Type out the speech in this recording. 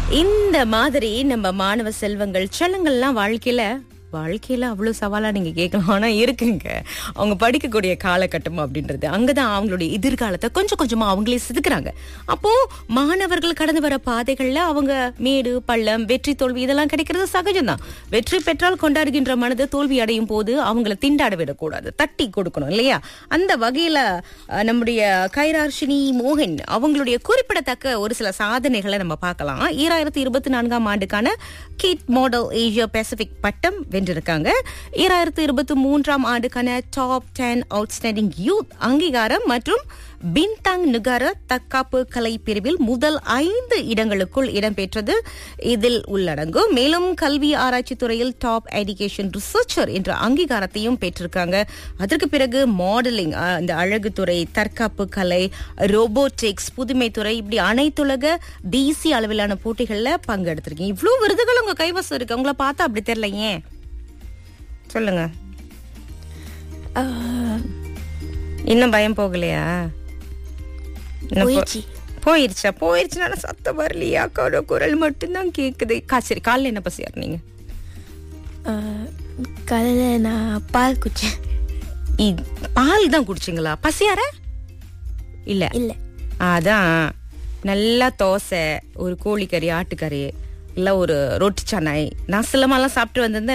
இந்த மாதிரி நம்ம மாணவ செல்வங்கள் செல்லங்கள்லாம் வாழ்க்கையில வாழ்க்கையில அவ்வளவு சவாலா நீங்க கேட்கலாம் ஆனா இருக்குங்க அவங்க படிக்கக்கூடிய காலகட்டம் அப்படின்றது அங்கதான் அவங்களுடைய எதிர்காலத்தை கொஞ்சம் கொஞ்சமா அவங்களே செதுக்குறாங்க அப்போ மாணவர்கள் கடந்து வர பாதைகள்ல அவங்க மேடு பள்ளம் வெற்றி தோல்வி இதெல்லாம் கிடைக்கிறது சகஜம்தான் வெற்றி பெற்றால் கொண்டாடுகின்ற மனது தோல்வி அடையும் போது அவங்கள திண்டாட விடக்கூடாது தட்டி கொடுக்கணும் இல்லையா அந்த வகையில அஹ், நம்முடைய கைரார்ஷினி மோகன் அவங்களுடைய குறிப்பிடத்தக்க ஒரு சில சாதனைகளை நம்ம பார்க்கலாம் ஈராயிரத்தி இருபத்தி நான்காம் ஆண்டுக்கான கிட் மாடல் ஏசியா பசிபிக் பட்டம் வென்றிருக்காங்க ஈராயிரத்தி இருபத்தி மூன்றாம் ஆண்டுக்கான டாப் டென் அவுட்ஸ்டாண்டிங் யூத் அங்கீகாரம் மற்றும் பின்தாங் நுகார தற்காப்பு கலை பிரிவில் முதல் ஐந்து இடங்களுக்குள் இடம்பெற்றது இதில் உள்ளடங்கும் மேலும் கல்வி ஆராய்ச்சி துறையில் டாப் எஜுகேஷன் ரிசர்ச்சர் என்ற அங்கீகாரத்தையும் பெற்றிருக்காங்க அதற்கு பிறகு மாடலிங் இந்த அழகுத்துறை தற்காப்பு கலை ரோபோட்டிக்ஸ் புதுமை துறை இப்படி அனைத்துலக தேசிய அளவிலான போட்டிகள்ல பங்கெடுத்திருக்கீங்க இவ்வளவு விருதுகள் உங்க கைவசம் இருக்கு உங்களை பார்த்தா அப்படி தெரியல ஏன் சொல்லுங்க இன்னும் பயம் போகலையா இன்னும் போ- போயிடுச்சு. போயிருச்சா போயிருச்சுனால சத்தம் வரலையா அக்காவோட குரல் மட்டும்தான் கேக்குது கா சரி காலைல என்ன பசியார் நீங்க காலையில் நான் பால் குடிச்சேன் இ- பால் தான் குடிச்சிங்களா பசியார இல்ல இல்லை அதான் நல்லா தோசை ஒரு கோழிக்கறி ஆட்டுக்கறி இல்ல ஒரு ரொட்டி சனாய் நான் சிலமாலாம் சாப்பிட்டு வந்திருந்தேன்